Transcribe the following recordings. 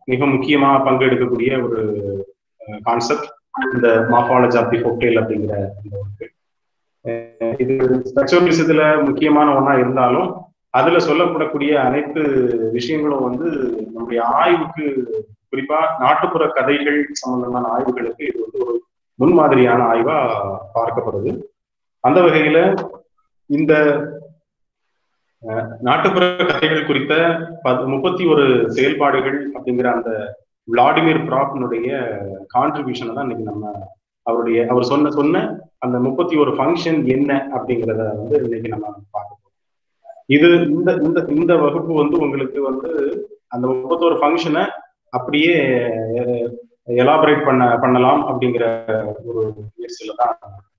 மிக முக்கியமா பங்கெடுக்கக்கூடிய ஒரு கான்செப்ட் இந்த மார்பாலஜி ஆஃப் தி ஃபோக்டேல் அப்படிங்கிற இந்த ஒர்க்கு இது ஸ்ட்ரக்சரலிசத்துல முக்கியமான ஒன்றா இருந்தாலும் அதுல சொல்லப்படக்கூடிய அனைத்து விஷயங்களும் வந்து நம்முடைய ஆய்வுக்கு குறிப்பா நாட்டுப்புற கதைகள் சம்பந்தமான ஆய்வுகளுக்கு இது வந்து ஒரு முன்மாதிரியான ஆய்வா பார்க்கப்படுது அந்த வகையில இந்த நாட்டுப்புற கதைகள் குறித்த முப்பத்தி ஒரு செயல்பாடுகள் அப்படிங்கிற அந்த விளாடிமிர் ப்ராப்னுடைய கான்ட்ரிபியூஷனை தான் இன்னைக்கு நம்ம அவருடைய அவர் சொன்ன சொன்ன அந்த முப்பத்தி ஒரு ஃபங்க்ஷன் என்ன அப்படிங்கிறத வந்து இன்னைக்கு நம்ம பார்க்க போறோம் இது இந்த இந்த இந்த வகுப்பு வந்து உங்களுக்கு வந்து அந்த முப்பத்தோரு ஃபங்க்ஷனை அப்படியே எலாபரேட் பண்ண பண்ணலாம் அப்படிங்கிற ஒரு முயற்சியில தான்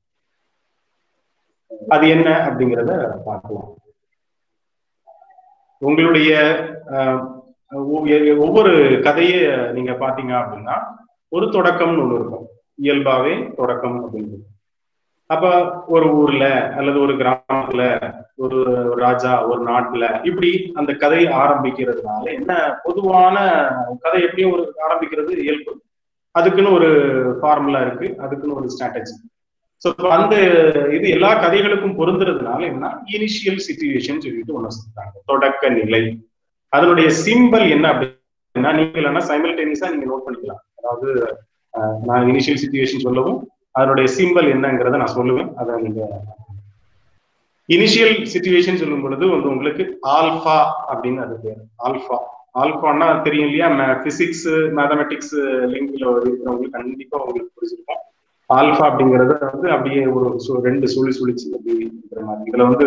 அது என்ன அப்படிங்கிறத பார்க்கலாம் உங்களுடைய ஒவ்வொரு கதையை நீங்க பாத்தீங்க அப்படின்னா ஒரு தொடக்கம்னு ஒண்ணு இருக்கும் இயல்பாவே தொடக்கம் அப்படிங்கிறது அப்ப ஒரு ஊர்ல அல்லது ஒரு கிராமத்துல ஒரு ராஜா ஒரு நாட்டுல இப்படி அந்த கதை ஆரம்பிக்கிறதுனால என்ன பொதுவான கதை எப்படியும் ஒரு ஆரம்பிக்கிறது இயல்பு அதுக்குன்னு ஒரு ஃபார்முலா இருக்கு அதுக்குன்னு ஒரு ஸ்ட்ராட்டஜி ஸோ அந்த இது எல்லா கதைகளுக்கும் பொருந்துறதுனால என்ன இனிஷியல் சிச்சுவேஷன் சொல்லிட்டு ஒண்ணு சொல்றாங்க தொடக்க நிலை அதனுடைய சிம்பிள் என்ன அப்படின்னா நீங்க இல்லைன்னா சைமல்டேனியஸா நீங்க நோட் பண்ணிக்கலாம் அதாவது நான் இனிஷியல் சிச்சுவேஷன் சொல்லவும் அதனுடைய சிம்பிள் என்னங்கிறத நான் சொல்லுவேன் அதை நீங்க இனிஷியல் சிச்சுவேஷன் சொல்லும் பொழுது வந்து உங்களுக்கு ஆல்பா அப்படின்னு அது பேர் ஆல்பா ஆல்பான்னா தெரியும் இல்லையா பிசிக்ஸ் மேத்தமெட்டிக்ஸ் லிங்க்ல இருக்கிறவங்களுக்கு கண்டிப்பா உங்களுக்கு புரிஞ்சிருக்கும் ஆல்பா அப்படிங்கறது வந்து அப்படியே ஒரு ரெண்டு சுழி சுழிச்சு அப்படி இருக்கிற மாதிரி இதுல வந்து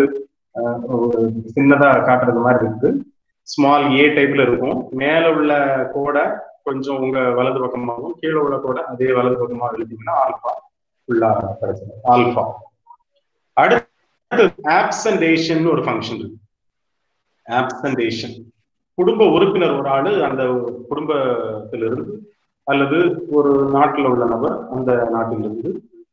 சின்னதா காட்டுறது மாதிரி இருக்கு ஸ்மால் ஏ டைப்ல இருக்கும் மேல உள்ள கோடை கொஞ்சம் உங்க வலது பக்கமாகவும் கீழே உள்ள கோடை அதே வலது பக்கமாக எழுதிங்கன்னா ஆல்பா ஃபுல்லா கிடைச்சது ஆல்பா அடுத்து ஆப்சன்டேஷன் ஒரு ஃபங்க்ஷன் இருக்கு ஆப்சன்டேஷன் குடும்ப உறுப்பினர் ஒரு ஆளு அந்த குடும்பத்திலிருந்து அல்லது ஒரு நாட்டில் உள்ள நபர் அந்த நாட்டிலிருந்து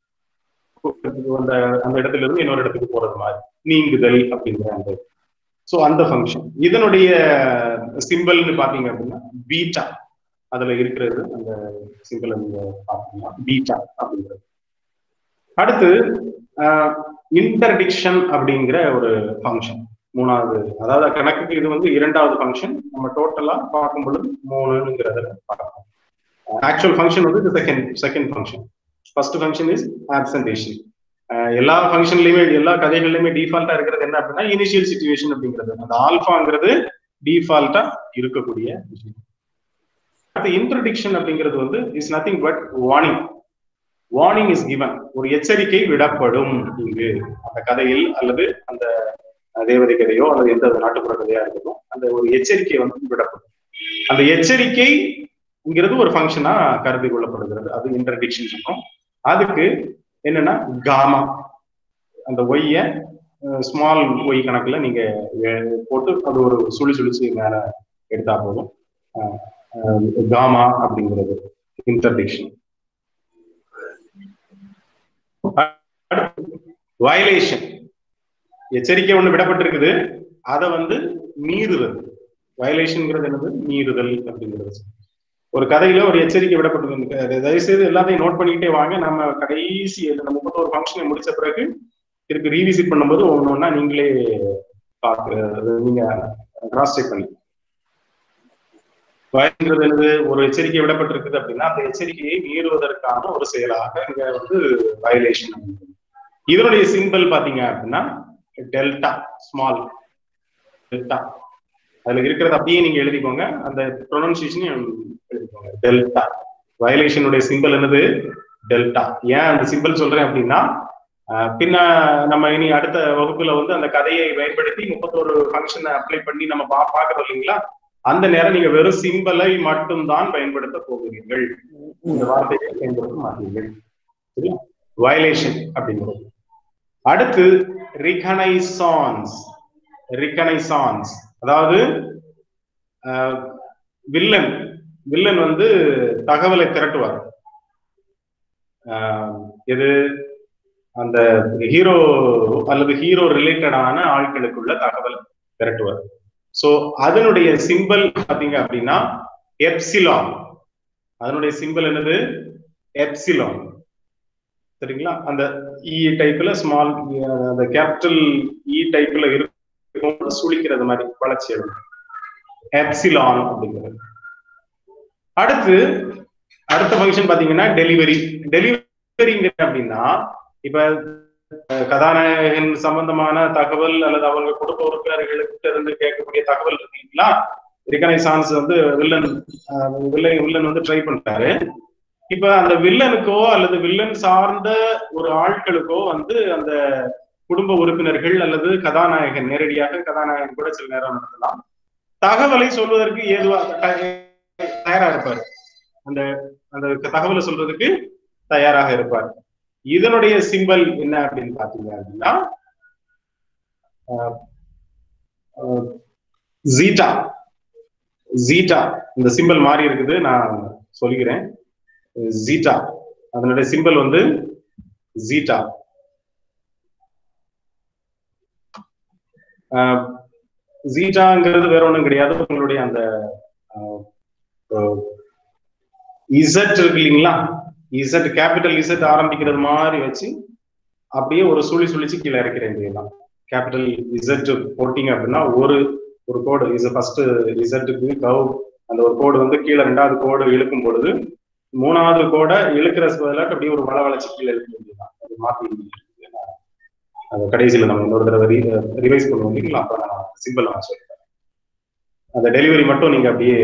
அந்த அந்த இடத்துல இருந்து இன்னொரு இடத்துக்கு போறது மாதிரி நீங்குதல் அப்படிங்கிற அந்த ஸோ அந்த ஃபங்க்ஷன் இதனுடைய சிம்பிள்னு பாத்தீங்க அப்படின்னா பீட்டா அதுல இருக்கிறது அந்த சிம்பிளை நீங்க பார்த்தீங்கன்னா பீட்டா அப்படிங்கிறது அடுத்து இன்டர்டிக்ஷன் அப்படிங்கிற ஒரு ஃபங்க்ஷன் மூணாவது அதாவது கணக்குக்கு இது வந்து இரண்டாவது ஃபங்க்ஷன் நம்ம டோட்டலா பார்க்கும் பொழுது மூணுங்கிறத பார்க்கலாம் ஆக்சுவல் ஃபங்க்ஷன் வந்து second second function first function is absentation எல்லா ஃபங்க்ஷன்லயுமே எல்லா கதைகள்லயுமே டிஃபால்ட்டா இருக்கிறது என்ன அப்படின்னா இனிஷியல் சிச்சுவேஷன் அப்படிங்கிறது அந்த ஆல்பாங்கிறது டிஃபால்ட்டா இருக்கக்கூடிய விஷயம் அடுத்து இன்ட்ரடிக்ஷன் அப்படிங்கிறது வந்து is nothing but warning warning is given ஒரு எச்சரிக்கை விடப்படும் இங்கு அந்த கதையில் அல்லது அந்த தேவதை கதையோ அல்லது எந்த நாட்டுப்புற கதையா இருக்கட்டும் அந்த ஒரு எச்சரிக்கை வந்து விடப்படும் அந்த எச்சரிக்கைங்கிறது ஒரு ஃபங்க்ஷனா கருதி கொள்ளப்படுகிறது அது இன்ட்ரடிக்ஷன் சொல்றோம் அதுக்கு என்னன்னா காமா அந்த ஒய்ய ஸ்மால் ஒய் கணக்குல நீங்க போட்டு அது ஒரு சுழி சுழிச்சு மேல எடுத்தா போதும் காமா அப்படிங்கிறது இன்டர்டிக்ஷன் வயலேஷன் எச்சரிக்கை ஒண்ணு விடப்பட்டிருக்குது அதை வந்து மீறுதல் வயலேஷன்ங்கிறது என்னது மீறுதல் அப்படிங்கிறது ஒரு கதையில ஒரு எச்சரிக்கை விடப்பட்டிருக்கு தயவுசெய்து எல்லாத்தையும் நோட் பண்ணிக்கிட்டே வாங்க நம்ம கடைசி இந்த முப்பத்தோரு ஃபங்க்ஷனை முடிச்ச பிறகு திருப்பி ரீவிசிட் பண்ணும்போது ஒன்று ஒன்றா நீங்களே பார்க்க நீங்க கிராஸ் செக் பண்ணி வயங்கிறது என்னது ஒரு எச்சரிக்கை விடப்பட்டிருக்குது அப்படின்னா அந்த எச்சரிக்கையை மீறுவதற்கான ஒரு செயலாக இங்க வந்து வயலேஷன் இதனுடைய சிம்பிள் பாத்தீங்க அப்படின்னா டெல்டா ஸ்மால் டெல்டா அதுல இருக்கிறது அப்படியே நீங்க எழுதிக்கோங்க அந்த ப்ரொனன்சியேஷனையும் எழுதிக்கோங்க டெல்டா வயலேஷனுடைய சிம்பிள் என்னது டெல்டா ஏன் அந்த சிம்பிள் சொல்றேன் அப்படின்னா பின்ன நம்ம இனி அடுத்த வகுப்புல வந்து அந்த கதையை பயன்படுத்தி முப்பத்தோரு ஃபங்க்ஷனை அப்ளை பண்ணி நம்ம பா பாக்குறோம் இல்லைங்களா அந்த நேரம் நீங்க வெறும் சிம்பிளை மட்டும்தான் பயன்படுத்த போகிறீர்கள் இந்த வார்த்தையை பயன்படுத்த மாட்டீர்கள் சரியா வயலேஷன் அப்படிங்கிறது அடுத்து ரிகனைசான்ஸ் ரிகனைசான்ஸ் அதாவது வில்லன் வில்லன் வந்து தகவலை திரட்டுவார் எது அந்த ஹீரோ அல்லது ஹீரோ ரிலேட்டடான ஆட்களுக்குள்ள தகவல் திரட்டுவார் சோ அதனுடைய சிம்பிள் பாத்தீங்க அப்படின்னா எப்சிலான் அதனுடைய சிம்பிள் என்னது எப்சிலான் சரிங்களா அந்த இ டைப்ல ஸ்மால் அந்த கேபிட்டல் இ டைப்ல இருக்கும் சுழிக்கிறது மாதிரி வளர்ச்சி அடையும் எப்சிலான் அப்படிங்கிறது அடுத்து அடுத்த ஃபங்க்ஷன் பாத்தீங்கன்னா டெலிவரி டெலிவரிங்கிற அப்படின்னா இப்ப அஹ், கதாநாயகன் சம்பந்தமான தகவல் அல்லது அவங்க குடும்ப உறுப்பினர்களுக்கு இருந்து கேட்கக்கூடிய தகவல் இருக்கீங்களா ரிகனைசான்ஸ் வந்து வில்லன் வில்லன் வில்லன் வந்து ட்ரை பண்றாரு இப்ப அந்த வில்லனுக்கோ அல்லது வில்லன் சார்ந்த ஒரு ஆட்களுக்கோ வந்து அந்த குடும்ப உறுப்பினர்கள் அல்லது கதாநாயகன் நேரடியாக கதாநாயகன் கூட சில நேரம் நடத்தலாம் தகவலை சொல்வதற்கு ஏதுவா த- தயாரா இருப்பார் அந்த அந்த தகவலை சொல்றதுக்கு தயாராக இருப்பார் இதனுடைய சிம்பல் என்ன அப்படின்னு பாத்தீங்க அப்படின்னா ஜீட்டா ஜீட்டா இந்த சிம்பல் மாறி இருக்குது நான் சொல்லிக்கிறேன் ஜீட்டா அதனுடைய சிம்பல் வந்து ஜீட்டா ஜீட்டாங்கிறது வேற ஒண்ணும் கிடையாது உங்களுடைய அந்த இசட் இருக்கு இல்லைங்களா இசட் கேபிட்டல் இசட் ஆரம்பிக்கிறது மாதிரி வச்சு அப்படியே ஒரு சுழி சுழிச்சு கீழே இறக்கிற வேண்டியதுதான் கேபிட்டல் இசட் போட்டீங்க அப்படின்னா ஒரு ஒரு கோடு இஸ் ஃபர்ஸ்ட் இசட்டுக்கு கவ் அந்த ஒரு கோடு வந்து கீழே ரெண்டாவது கோடு இழுக்கும் பொழுது மூணாவது கோடை இழுக்கிற பதிலாட்டு அப்படியே ஒரு வள வளர்ச்சி கீழே இழுக்க வேண்டியதுதான் அது மாத்தி அது கடைசியில நம்ம இன்னொரு தடவை ரிவைஸ் பண்ணுவோம் இல்லைங்களா அப்ப நான் சிம்பிள் நான் சொல்றேன் அந்த டெலிவரி மட்டும் நீங்க அப்படியே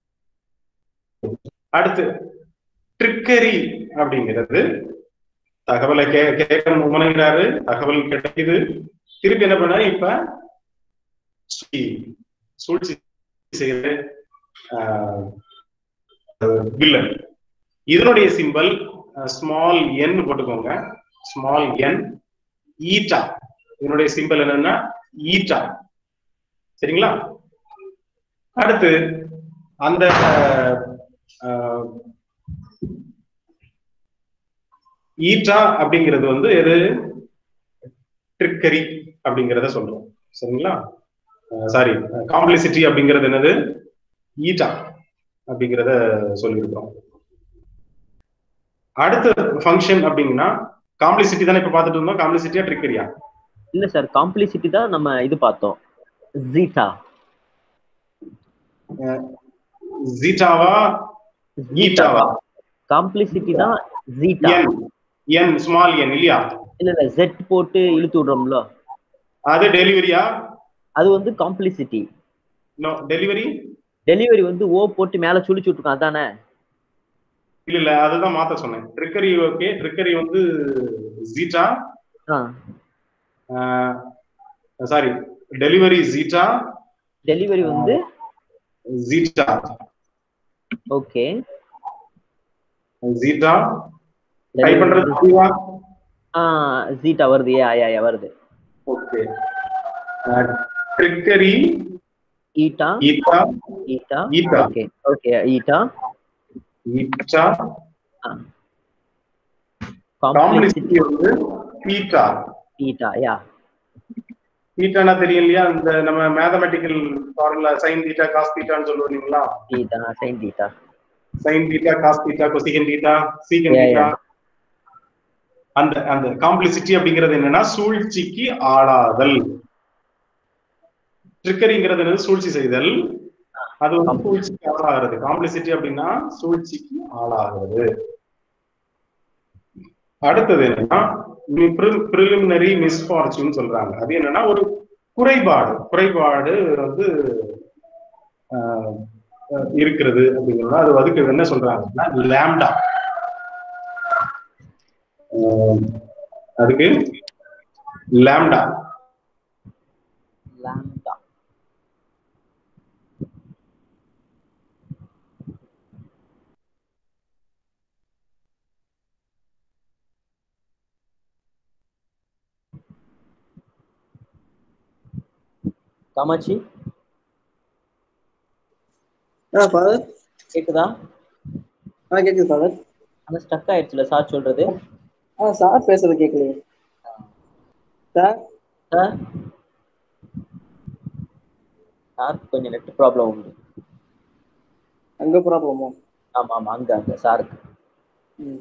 அடுத்து ட்ரிக்கரி அப்படிங்கிறது தகவலை கே கேட்க முனைகிறாரு தகவல் கிடைக்குது திருப்பி என்ன பண்ணாரு இப்ப சூழ்ச்சி- சூழ்ச்சி செய்யறது வில்லன் இதனுடைய சிம்பல் ஸ்மால் என் போட்டுக்கோங்க ஸ்மால் என் ஈட்டா இதனுடைய சிம்பல் என்னன்னா ஈட்டா சரிங்களா அடுத்து அந்த அஹ், ஈட்டா அப்படிங்கிறது வந்து எது ட்ரிக்கரி அப்படிங்கிறத சொல்றோம் சரிங்களா சாரி காம்ப்ளிசிட்டி அப்படிங்கிறது என்னது ஈட்டா அப்படிங்கிறத சொல்லியிருக்கிறோம் அடுத்த ஃபங்க்ஷன் அப்படிங்கன்னா காம்ப்ளிசிட்டி தானே இப்ப பார்த்துட்டு இருந்தோம் காம்ப்ளிசிட்டியா ட்ரிக்கரியா இல்ல சார் காம்ப்ளிசிட்டி தான் நம்ம இது பார்த்தோம் ஜீட்டா ஜீட்டாவா ஈட்டாவா காம்ப்ளிசிட்டி தான் ஜீட்டா என் என் ஸ்மால் என் இல்லையா இல்ல இல்ல ஜெட் போட்டு இழுத்து விடுறோம்ல அது டெலிவரியா அது வந்து காம்ப்ளிசிட்டி நோ டெலிவரி டெலிவரி வந்து ஓ போட்டு மேல சுழிச்சு விட்டுருக்கோம் அதானே இல்ல இல்ல அதுதான் மாத்த சொன்னேன் ட்ரிக்கரி ஓகே ட்ரிக்கரி வந்து ஜீட்டா ஆ சாரி டெலிவரி ஜீட்டா டெலிவரி வந்து ஜீட்டா ஓகே ஜீட்டா டைப் பண்றது ஜீவா ஆ ஜீட்டா வருது ஏ ஆயா யா வருது okay trickery eta eta eta eta okay okay eta eta complicity complicity வந்து ஈட்டா ஈட்டா யா ஈட்டானா தெரியும் இல்லையா இந்த நம்ம mathematical formula sine theta cos தீட்டான்னு சொல்லுவோம் இல்லைங்களா eta sine eta sine theta cos theta cosecant theta secant Yeah, theta yeah. அந்த அந்த காம்ப்ளிசிட்டி அப்படிங்கிறது என்னன்னா சூழ்ச்சிக்கு ஆளாதல் ட்ரிக்கரிங்கிறது என்னது சூழ்ச்சி செய்தல் அது வந்து சூழ்ச்சிக்கு ஆளாகிறது காம்ப்ளிசிட்டி அப்படின்னா சூழ்ச்சிக்கு ஆளாகிறது அடுத்தது என்னன்னா ப்ரிலிமினரி மிஸ்ஃபார்ச்சூன் சொல்றாங்க அது என்னன்னா ஒரு குறைபாடு குறைபாடு வந்து ஆஹ், அஹ், இருக்கிறது அப்படிங்கிறது அது அதுக்கு என்ன சொல்றாங்கன்னா லேம்டா அதுக்கு லேம்டா லாம்டா காமாட்சி ஆ ஃபாதர் கேக்குதா ஆ கேக்குது ஃபாதர் ஆனா ஸ்டக் ஆயிடுச்சுல சார் சொல்றது ஆ சார் பேசுறது கேட்கலையே சார் சார் சார் கொஞ்சம் நெட் ப்ராப்ளம் உண்டு அங்க ப்ராப்ளமோ ஆமா ஆமா அங்க அங்க சாருக்கு ம்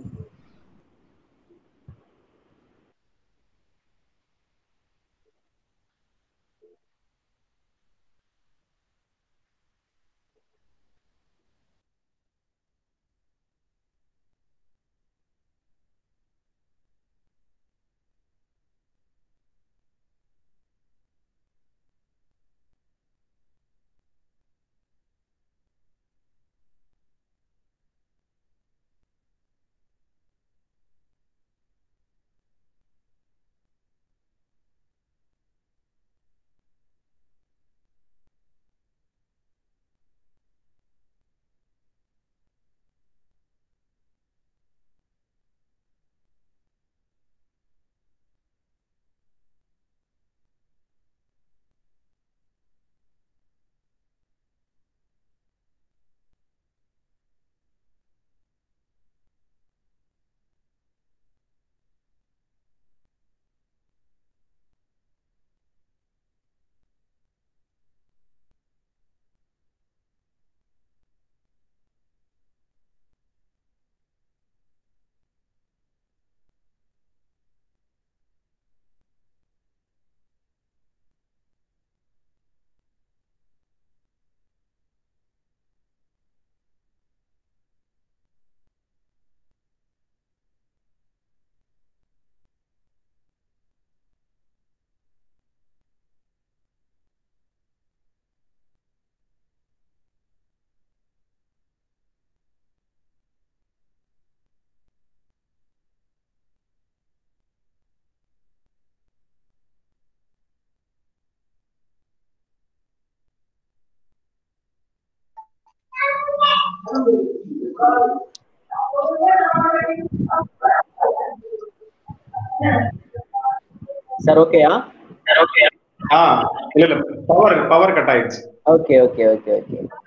சார் ஓகேயா ஆ இல்ல இல்ல பவர் பவர் கட் ஆயிடுச்சு ஓகே ஓகே ஓகே ஓகே